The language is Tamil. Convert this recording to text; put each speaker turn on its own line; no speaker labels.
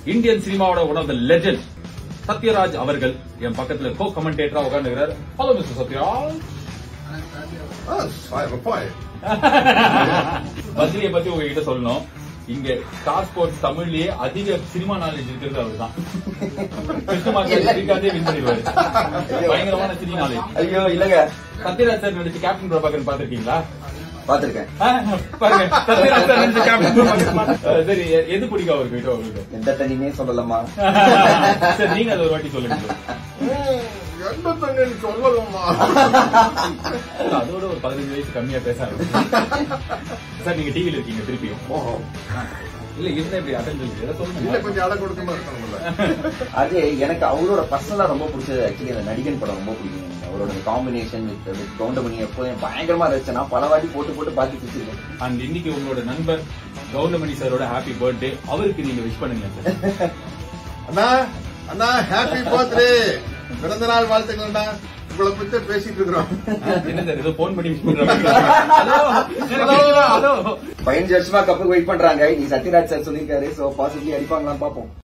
இந்தியன் சினிமாவோட one of the legend Sathyaraj அவர்கள் என் பக்கத்துல கோ கமெண்டேட்டரா உட்காந்துக்கிறார் hello mister Sathyaraj
Oh, I have a point.
பத்ரியை பத்தி உங்ககிட்ட சொல்லணும் இங்க ஸ்டார் ஸ்போர்ட்ஸ் தமிழ்லயே அதிக சினிமா நாலேஜ் இருக்கிறது அவர்தான் கிருஷ்ண மார்க்கெட் ஸ்ரீகாந்தே வின் பண்ணிடுவாரு பயங்கரமான சினி நாலேஜ்
ஐயோ இல்லங்க
சத்யராஜ் சார் நடிச்சு கேப்டன் பிரபாகரன் பாத்திருக்கீங்களா
பாத்திருக்கேன்
பாருங்க சத்யராஜ் சார் நடிச்சு கேப்டன் பிரபாகரன் பாத்து- சரி எ- எது பிடிக்கும் அவருக்கு கிட்ட உங்களுக்கு
எந்த தண்ணியுமே சொல்லலாமா
சரி நீங்க அதை ஒரு வாட்டி சொல்லுங்க
எந்த தண்ணி சொல்லலாமா
அதோட ஒரு பதினஞ்சு வயசு கம்மியா பேச ஆரம்பிச்சு சார் நீங்க டிவில இருக்கீங்க திருப்பியும்
ஓஹோ
இல்ல இருந்தா இப்படி அட்டன் எதை
இல்ல
சொல்லுங்க
கொஞ்சம் அடை கொடுக்கமா இருக்கணும்ல
அது எனக்கு அவரோட பர்சனலா ரொம்ப பிடிச்சது ஆக்சுவலி அந்த நடிகன் படம் ரொம்ப பிடிக்கும் எனக்கு. அவரோட காம்பினேஷன் வித் வித் கவுண்டமணி எப்போதும் பயங்கரமா இருந்துச்சு நான் பல வாட்டி போட்டு போட்டு பார்த்து பிடிச்சிருக்கேன்
அண்ட் இன்னைக்கு உங்களோட நண்பர் கவுண்டமணி சாரோட ஹாப்பி பர்த்டே அவருக்கு நீங்க விஷ் பண்ணுங்க சார்
அண்ணா அண்ணா ஹாப்பி பர்த்டே பிறந்த நாள் வாழ்த்துக்கள்டா உங்களை பத்தி பேசிட்டு இருக்கிறோம்
என்ன சார் ஏதோ போன் பண்ணி விஷ் பண்றாங்க ஹலோ ஹலோ
பதினஞ்சு வருஷமா கப்புக்கு வெயிட் பண்றாங்க நீ சத்யராஜ் சார் சொல்லியிருக்காரு சோ பாசிட்டிவ் அடிப்பாங்களான்னு பாப்போம்